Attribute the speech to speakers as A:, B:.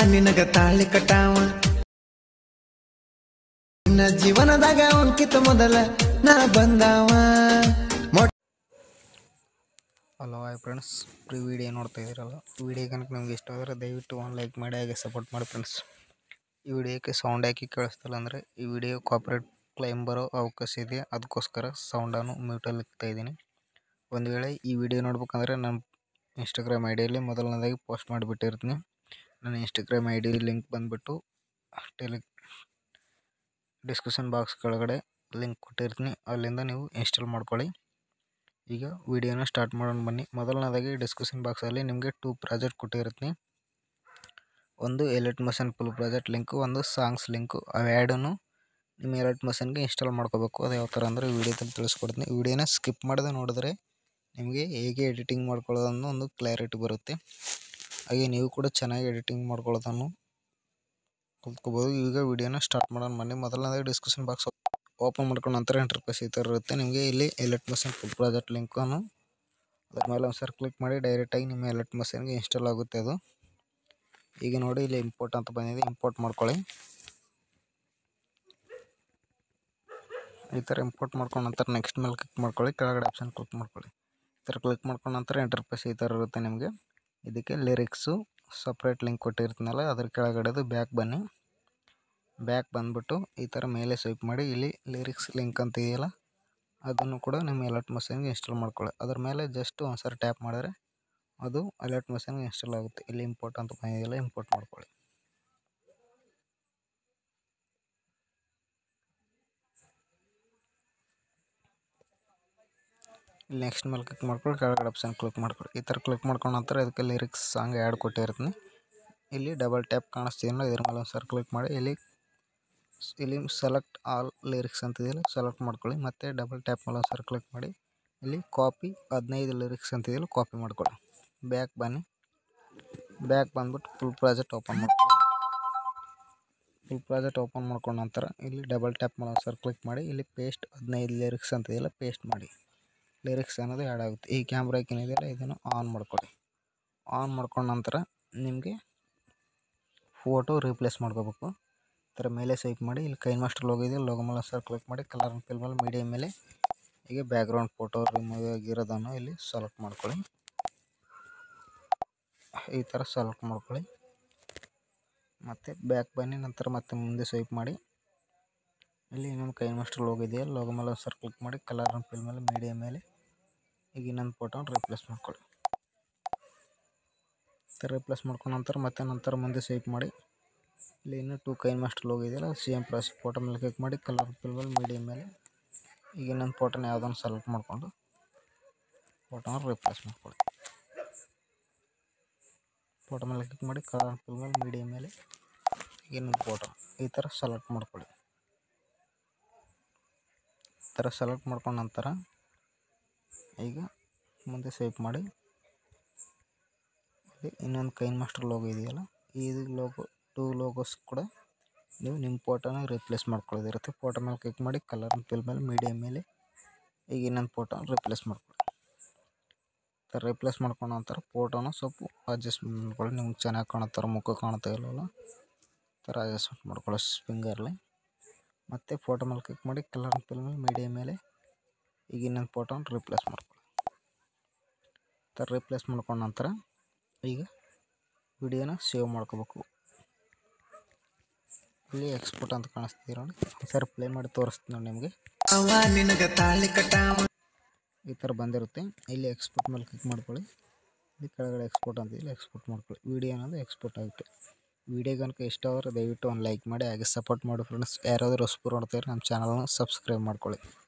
A: ನಿನಗ ತಾಳಿ ಕಟ್ಟಾವ ನಿನ್ನ ಜೀವನದಾಗ ಒಂಕಿತ ಮೊದಲ ನಾ ಬಂದಾವ ಮೊಟ್ಟ
B: ಹಲೋ ಹಾಯ್ ಫ್ರೆಂಡ್ಸ್ ಪ್ರೀ ವಿಡಿಯೋ ನೋಡ್ತಾ ಇದ್ದೀರಲ್ಲ ವಿಡಿಯೋ ಕనుక ನಿಮ್ಗೆ ಇಷ್ಟ ಆದರೆ ದಯವಿಟ್ಟು ಒಂದು ಲೈಕ್ ಮಾಡಿ ಹಾಗೆ ಸಪೋರ್ಟ್ ಮಾಡಿ ಫ್ರೆಂಡ್ಸ್ ಈ ವಿಡಿಯೋಕ್ಕೆ ಸೌಂಡ್ ಹಾಕಿ ಕೇಳಿಸ್ತಿಲ್ಲ ಅಂದರೆ ಈ ವಿಡಿಯೋ ಕಾಪರೇಟ್ ಕ್ಲೈಮ್ ಬರೋ ಅವಕಾಶ ಇದೆ ಅದಕ್ಕೋಸ್ಕರ ಸೌಂಡನ್ನು ಮ್ಯೂಟಲ್ಲಿ ಇಕ್ತಾ ಇದ್ದೀನಿ ಒಂದು ವೇಳೆ ಈ ವಿಡಿಯೋ ನೋಡ್ಬೇಕಂದ್ರೆ ನಾನು ಇನ್ಸ್ಟಾಗ್ರಾಮ್ ಐ ಡಿಯಲ್ಲಿ ಮೊದಲನೇದಾಗಿ ಪೋಸ್ಟ್ ಮಾಡಿಬಿಟ್ಟಿರ್ತೀನಿ ನನ್ನ ಇನ್ಸ್ಟಾಗ್ರಾಮ್ ಐ ಡಿ ಲಿಂಕ್ ಬಂದುಬಿಟ್ಟು ಟೆಲಿ ಡಿಸ್ಕ್ರಿಪ್ಷನ್ ಬಾಕ್ಸ್ ಕೆಳಗಡೆ ಲಿಂಕ್ ಕೊಟ್ಟಿರ್ತೀನಿ ಅಲ್ಲಿಂದ ನೀವು ಇನ್ಸ್ಟಾಲ್ ಮಾಡ್ಕೊಳ್ಳಿ ಈಗ ವಿಡಿಯೋನ ಸ್ಟಾರ್ಟ್ ಮಾಡೋಣ ಬನ್ನಿ ಮೊದಲನೇದಾಗಿ ಡಿಸ್ಕ್ರಿಪ್ಷನ್ ಬಾಕ್ಸಲ್ಲಿ ನಿಮಗೆ ಟೂ ಪ್ರಾಜೆಕ್ಟ್ ಕೊಟ್ಟಿರ್ತೀನಿ ಒಂದು Alight Motion full project link ಒಂದು ಸಾಂಗ್ಸ್ ಲಿಂಕು ಅವೆರಡನ್ನು ನಿಮ್ಮ ಎಲೆಟ್ ಮಷನ್ಗೆ ಇನ್ಸ್ಟಾಲ್ ಮಾಡ್ಕೋಬೇಕು ಅದು ಯಾವ ಥರ ಅಂದರೆ ವಿಡಿಯೋದಲ್ಲಿ ತಿಳಿಸ್ಕೊಡ್ತೀನಿ ವಿಡಿಯೋನ ಸ್ಕಿಪ್ ಮಾಡದೆ ನೋಡಿದ್ರೆ ನಿಮಗೆ ಹೇಗೆ ಎಡಿಟಿಂಗ್ ಮಾಡ್ಕೊಳ್ಳೋದನ್ನು ಒಂದು ಕ್ಲಾರಿಟಿ ಬರುತ್ತೆ ಹಾಗೆ ನೀವು ಕೂಡ ಚೆನ್ನಾಗಿ ಎಡಿಟಿಂಗ್ ಮಾಡ್ಕೊಳ್ಳೋದನ್ನು ಕಲ್ತ್ಕೋಬೋದು ಈಗ ವಿಡಿಯೋನ ಸ್ಟಾರ್ಟ್ ಮಾಡೋಣ ಬನ್ನಿ ಮೊದಲನೇದಾಗಿ ಡಿಸ್ಕ್ರಿಪ್ಷನ್ ಬಾಕ್ಸ್ ಓಪನ್ ಮಾಡ್ಕೊಂಡ ನಂತರ ಇಂಟರ್ಫೇಸ್ ಈ ಥರ ಇರುತ್ತೆ ನಿಮಗೆ ಇಲ್ಲಿ ಎಲೆಟ್ ಮಷನ್ ಫುಲ್ ಪ್ರಾಜೆಕ್ಟ್ ಲಿಂಕನ್ನು ಅದ್ರ ಮೇಲೆ ಒಂದು ಸರ್ ಕ್ಲಿಕ್ ಮಾಡಿ ಡೈರೆಕ್ಟಾಗಿ ನಿಮ್ಮ ಎಲೆಟ್ ಮಷನ್ಗೆ ಇನ್ಸ್ಟಾಲ್ ಆಗುತ್ತೆ ಅದು ಈಗ ನೋಡಿ ಇಲ್ಲಿ ಇಂಪೋರ್ಟ್ ಅಂತ ಬಂದಿದೆ ಇಂಪೋರ್ಟ್ ಮಾಡ್ಕೊಳ್ಳಿ ಈ ಥರ ಇಂಪೋರ್ಟ್ ಮಾಡ್ಕೊಂಡ ನಂತರ ನೆಕ್ಸ್ಟ್ ಮೇಲೆ ಕ್ಲಿಕ್ ಮಾಡ್ಕೊಳ್ಳಿ ಕೆಳಗಡೆ ಆಪ್ಷನ್ ಕ್ಲಿಕ್ ಮಾಡ್ಕೊಳ್ಳಿ ಈ ಥರ ಕ್ಲಿಕ್ ಮಾಡ್ಕೊಂಡ ನಂತರ ಇಂಟರ್ಫೇಸ್ ಈ ಥರ ಇರುತ್ತೆ ನಿಮಗೆ ಇದಕ್ಕೆ ಲಿರಿಕ್ಸು ಸಪ್ರೇಟ್ ಲಿಂಕ್ ಕೊಟ್ಟಿರ್ತೀನಲ್ಲ ಅದ್ರ ಕೆಳಗಡೆದು ಬ್ಯಾಕ್ ಬನ್ನಿ ಬ್ಯಾಕ್ ಬಂದುಬಿಟ್ಟು ಈ ಥರ ಮೇಲೆ ಸ್ವೈಪ್ ಮಾಡಿ ಇಲ್ಲಿ ಲಿರಿಕ್ಸ್ ಲಿಂಕ್ ಅಂತ ಇದೆಯಲ್ಲ ಅದನ್ನು ಕೂಡ ನಿಮ್ಮ ಎಲರ್ಟ್ ಮಷನ್ಗೆ ಇನ್ಸ್ಟಾಲ್ ಮಾಡ್ಕೊಳ್ಳಿ ಅದ್ರ ಮೇಲೆ ಜಸ್ಟ್ ಒಂದು ಸರಿ ಟ್ಯಾಪ್ ಮಾಡಿದ್ರೆ ಅದು ಅಲರ್ಟ್ ಮಷನ್ಗೆ ಇನ್ಸ್ಟಾಲ್ ಆಗುತ್ತೆ ಇಲ್ಲಿ ಇಂಪೋರ್ಟ್ ಅಂತ ಬಂದಿದೆಯಲ್ಲ ಇಂಪೋರ್ಟ್ ಮಾಡ್ಕೊಳ್ಳಿ ಇಲ್ಲಿ ನೆಕ್ಸ್ಟ್ ಮೇಲೆ ಕ್ಲಿಕ್ ಮಾಡ್ಕೊಳ್ಳಿ ಕೆಳಗಡೆ ಆಪ್ಷನ್ ಕ್ಲಿಕ್ ಮಾಡ್ಕೊಳ್ಳಿ ಈ ಥರ ಕ್ಲಿಕ್ ಮಾಡ್ಕೊಂಡ ನಂತರ ಇದಕ್ಕೆ ಲಿರಿಕ್ಸ್ ಸಾಂಗ್ ಆ್ಯಡ್ ಕೊಟ್ಟಿರ್ತೀನಿ ಇಲ್ಲಿ ಡಬಲ್ ಟ್ಯಾಪ್ ಕಾಣಿಸ್ತೀನಲ್ಲ ಇದ್ರ ಮೇಲೆ ಒಂದು ಸರಿ ಕ್ಲಿಕ್ ಮಾಡಿ ಇಲ್ಲಿ ಇಲ್ಲಿ ಸೆಲೆಕ್ಟ್ ಆಲ್ ಲಿರಿಕ್ಸ್ ಅಂತಿದೆಯಲ್ಲ ಸೆಲೆಕ್ಟ್ ಮಾಡ್ಕೊಳ್ಳಿ ಮತ್ತು ಡಬಲ್ ಟ್ಯಾಪ್ ಮೇಲೆ ಒಂದು ಸರಿ ಕ್ಲಿಕ್ ಮಾಡಿ ಇಲ್ಲಿ ಕಾಪಿ ಹದಿನೈದು ಲಿರಿಕ್ಸ್ ಅಂತಿದೆಯಲ್ಲ ಕಾಪಿ ಮಾಡ್ಕೊಳ್ಳಿ ಬ್ಯಾಕ್ ಬನ್ನಿ ಬ್ಯಾಕ್ ಬಂದ್ಬಿಟ್ಟು ಫುಲ್ ಪ್ರಾಜೆಕ್ಟ್ ಓಪನ್ ಮಾಡ್ಕೊಳ್ಳಿ ಫುಲ್ ಪ್ರಾಜೆಕ್ಟ್ ಓಪನ್ ಮಾಡ್ಕೊಂಡ ನಂತರ ಇಲ್ಲಿ ಡಬಲ್ ಟ್ಯಾಪ್ ಮೇಲೆ ಒಂದು ಸರಿ ಕ್ಲಿಕ್ ಮಾಡಿ ಇಲ್ಲಿ ಪೇಸ್ಟ್ ಹದಿನೈದು ಲಿರಿಕ್ಸ್ ಅಂತಿದೆಯಲ್ಲ ಪೇಸ್ಟ್ ಮಾಡಿ ಲಿರಿಕ್ಸ್ ಅನ್ನೋದು ಆ್ಯಡ್ ಆಗುತ್ತೆ ಈ ಕ್ಯಾಮ್ರಾ ಏನಿದೆಯಲ್ಲ ಇದನ್ನು ಆನ್ ಮಾಡ್ಕೊಳ್ಳಿ ಆನ್ ಮಾಡ್ಕೊಂಡ ನಂತರ ನಿಮಗೆ ಫೋಟೋ ರೀಪ್ಲೇಸ್ ಮಾಡ್ಕೋಬೇಕು ಈ ಥರ ಮೇಲೆ ಸ್ವೈಪ್ ಮಾಡಿ ಇಲ್ಲಿ ಕೈ ಮಾಸ್ಟರ್ ಲೋಗೋ ಇದೆ ಲೋಗೋ ಮೇಲೆ ಸರ್ ಕ್ಲಿಕ್ ಮಾಡಿ ಕಲರ್ ಫಿಲ್ ಮೇಲೆ ಮೀಡಿಯಮ್ ಮೇಲೆ ಈಗ ಬ್ಯಾಕ್ಗ್ರೌಂಡ್ ಫೋಟೋ ರಿಮೂವ್ ಆಗಿರೋದನ್ನು ಇಲ್ಲಿ ಸೆಲೆಕ್ಟ್ ಮಾಡ್ಕೊಳ್ಳಿ ಈ ಥರ ಸೆಲೆಕ್ಟ್ ಮಾಡ್ಕೊಳ್ಳಿ ಮತ್ತು ಬ್ಯಾಕ್ ಬನ್ನಿ ನಂತರ ಮತ್ತೆ ಮುಂದೆ ಸ್ವೈಪ್ ಮಾಡಿ ಇಲ್ಲಿ ಇನ್ನೊಂದು ಕೈ ಮಾಸ್ಟರ್ ಲೋಗೋ ಇದೆಯಲ್ಲ ಲೋಗೋ ಮೇಲೆ ಸರ್ ಕ್ಲಿಕ್ ಮಾಡಿ ಕಲರ್ ಫಿಲ್ ಮೇಲೆ ಮೀಡಿಯಮ್ ಮೇಲೆ ಈಗ ಇನ್ನೊಂದು ಫೋಟೋನ ರಿಪ್ಲೇಸ್ ಮಾಡ್ಕೊಳ್ಳಿ ಈ ಥರ ರಿಪ್ಲೇಸ್ ಮಾಡ್ಕೊಂಡ ನಂತರ ಮತ್ತೆ ನಂತರ ಮುಂದೆ ಸ್ವೈಪ್ ಮಾಡಿ ಇಲ್ಲಿ ಇನ್ನೂ ಟೂ ಕೈನ್ ಮಾಸ್ಟರ್ ಲೋಗೋ ಇದೆಯಲ್ಲ ಸೇಮ್ ಪ್ರಾಸೆಸ್ ಫೋಟೋ ಮೇಲೆ ಕ್ಲಿಕ್ ಮಾಡಿ ಕಲರ್ ಫಿಲ್ ಮೇಲೆ ಮೀಡಿಯಮ್ ಮೇಲೆ ಈಗ ಇನ್ನೊಂದು ಫೋಟೋನ ಯಾವುದನ್ನು ಸೆಲೆಕ್ಟ್ ಮಾಡಿಕೊಂಡು ಫೋಟೋನ ರಿಪ್ಲೇಸ್ ಮಾಡ್ಕೊಳ್ಳಿ ಫೋಟೋ ಮೇಲೆ ಕ್ಲಿಕ್ ಮಾಡಿ ಕಲರ್ ಫಿಲ್ ಮೇಲೆ ಮೀಡಿಯಮ್ ಮೇಲೆ ಇನ್ನೊಂದು ಫೋಟೋ ಈ ಥರ ಸೆಲೆಕ್ಟ್ ಮಾಡ್ಕೊಳ್ಳಿ ಈ ಥರ ಸೆಲೆಕ್ಟ್ ಮಾಡ್ಕೊಂಡ ನಂತರ ಈಗ ಮುಂದೆ ಸ್ವೈಪ್ ಮಾಡಿ ಇಲ್ಲಿ ಇನ್ನೊಂದು ಕೈನ್ ಮಾಸ್ಟರ್ ಲೋಗೋ ಇದೆಯಲ್ಲ ಇದು ಲೋಗೋ ಟೂ ಲೋಗೋಸ್ ಕೂಡ ನೀವು ನಿಮ್ಮ ಫೋಟೋನ ರಿಪ್ಲೇಸ್ ಮಾಡ್ಕೊಳ್ಳೋದಿರುತ್ತೆ ಫೋಟೋ ಮೇಲೆ ಕ್ಲಿಕ್ ಮಾಡಿ ಕಲರ್ ಫಿಲ್ ಮೇಲೆ ಮೀಡಿಯಮ್ ಮೇಲೆ ಈಗ ಇನ್ನೊಂದು ಫೋಟೋ ರಿಪ್ಲೇಸ್ ಮಾಡ್ಕೊಳ್ಳಿ ಥರ ರಿಪ್ಲೇಸ್ ಮಾಡ್ಕೊಂಡ ನಂತರ ಫೋಟೋನ ಸ್ವಲ್ಪ ಅಡ್ಜಸ್ಟ್ಮೆಂಟ್ ಮಾಡ್ಕೊಳ್ಳಿ ನಿಮ್ಗೆ ಚೆನ್ನಾಗಿ ಕಾಣುತ್ತಾರೆ ಮುಖ ಕಾಣ್ತಾ ಇಲ್ಲವಲ್ಲ ಥರ ಅಡ್ಜಸ್ಟ್ಮೆಂಟ್ ಮಾಡ್ಕೊಳ್ಳಿ ಫಿಂಗರ್ಲಿ ಮತ್ತು ಫೋಟೋ ಮೇಲೆ ಕ್ಲಿಕ್ ಮಾಡಿ ಕಲರ್ ಫಿಲ್ ಮೇಲೆ ಮೀಡಿಯಮ್ ಮೇಲೆ ಈಗ ಇನ್ನೊಂದು ಫೋಟೋನ ರಿಪ್ಲೇಸ್ ಮಾಡ್ಕೊಳ್ಳಿ ಥರ ರಿಪ್ಲೇಸ್ ಮಾಡ್ಕೊಂಡ ನಂತರ ಈಗ ವಿಡಿಯೋನ ಸೇವ್ ಮಾಡ್ಕೋಬೇಕು ಇಲ್ಲಿ ಎಕ್ಸ್ಪೋರ್ಟ್ ಅಂತ ಕಾಣಿಸ್ತಿದೆ ನೋಡಿ ಸರ್ ಪ್ಲೇ ಮಾಡಿ ತೋರಿಸ್ತೀನಿ ನೋಡಿ ನಿಮಗೆ
A: ಅವ ನಿನಗ ತಾಳಿ ಕಟ್ಟಾವ
B: ಈ ಥರ ಬಂದಿರುತ್ತೆ ಇಲ್ಲಿ ಎಕ್ಸ್ಪೋರ್ಟ್ ಮೇಲೆ ಕ್ಲಿಕ್ ಮಾಡ್ಕೊಳ್ಳಿ ಇಲ್ಲಿ ಕೆಳಗಡೆ ಎಕ್ಸ್ಪೋರ್ಟ್ ಅಂತ ಇಲ್ಲಿ ಎಕ್ಸ್ಪೋರ್ಟ್ ಮಾಡ್ಕೊಳ್ಳಿ ವಿಡಿಯೋ ಅನ್ನೋದು ಎಕ್ಸ್ಪೋರ್ಟ್ ಆಗುತ್ತೆ ವಿಡಿಯೋ ಕనుక ಇಷ್ಟ ಆದರೆ ದಯವಿಟ್ಟು ಒಂದು ಲೈಕ್ ಮಾಡಿ ಹಾಗೆ ಸಪೋರ್ಟ್ ಮಾಡಿ ಫ್ರೆಂಡ್ಸ್ ಯಾರಾದರೂ ಹೊಸಬರು ನೋಡ್ತಾರೆ ನಮ್ಮ ಚಾನಲ್ನ ಸಬ್ಸ್ಕ್ರೈಬ್ ಮಾಡ್ಕೊಳ್ಳಿ